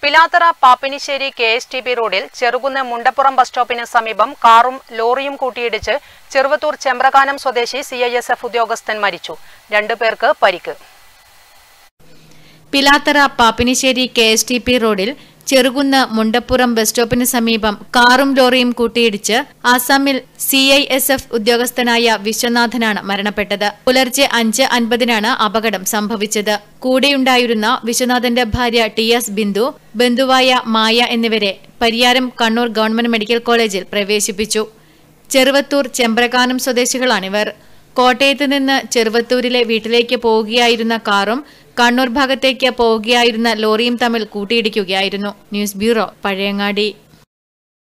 Pilathara Pappinisseri K S T B റോഡിൽ Cherukunnu മുണ്ടപ്പുറം bus സ്റ്റോപ്പിന് സമീപം കാറും ലോറിയും കൂട്ടിയിടിച്ച് ചെറുവത്തൂർ ചെമ്പ്രകാനം സ്വദേശി സി ഐ എസ് എഫ് ഉദ്യോഗസ്ഥൻ മരിച്ചു രണ്ടുപേർക്ക് പരിക്ക് Pilathara Pappinisseri K S T P റോഡിൽ ചെറുകുന്ന് മുണ്ടപ്പുറം ബസ് സ്റ്റോപ്പിന് സമീപം കാറും ലോറിയും കൂട്ടിയിടിച്ച് ആസാമിൽ സി ഐ എസ് എഫ് ഉദ്യോഗസ്ഥനായ വിശ്വനാഥനാണ് മരണപ്പെട്ടത് പുലർച്ചെ അഞ്ച് അൻപതിനാണ് അപകടം സംഭവിച്ചത് കൂടെയുണ്ടായിരുന്ന വിശ്വനാഥന്റെ ഭാര്യ ടി എസ് ബിന്ദു ബന്ധുവായ മായ എന്നിവരെ പരിയാരം കണ്ണൂർ ഗവൺമെന്റ് മെഡിക്കൽ കോളേജിൽ പ്രവേശിപ്പിച്ചു ചെറുവത്തൂർ ചെമ്പ്രകാനം സ്വദേശികളാണിവർ കോട്ടയത്ത് നിന്ന് ചെറുവത്തൂരിലെ വീട്ടിലേക്ക് പോവുകയായിരുന്ന കാറും കണ്ണൂർ ഭാഗത്തേക്ക് പോവുകയായിരുന്ന ലോറിയും തമ്മിൽ കൂട്ടിയിടിക്കുകയായിരുന്നു ന്യൂസ് ബ്യൂറോ പഴയങ്ങാടി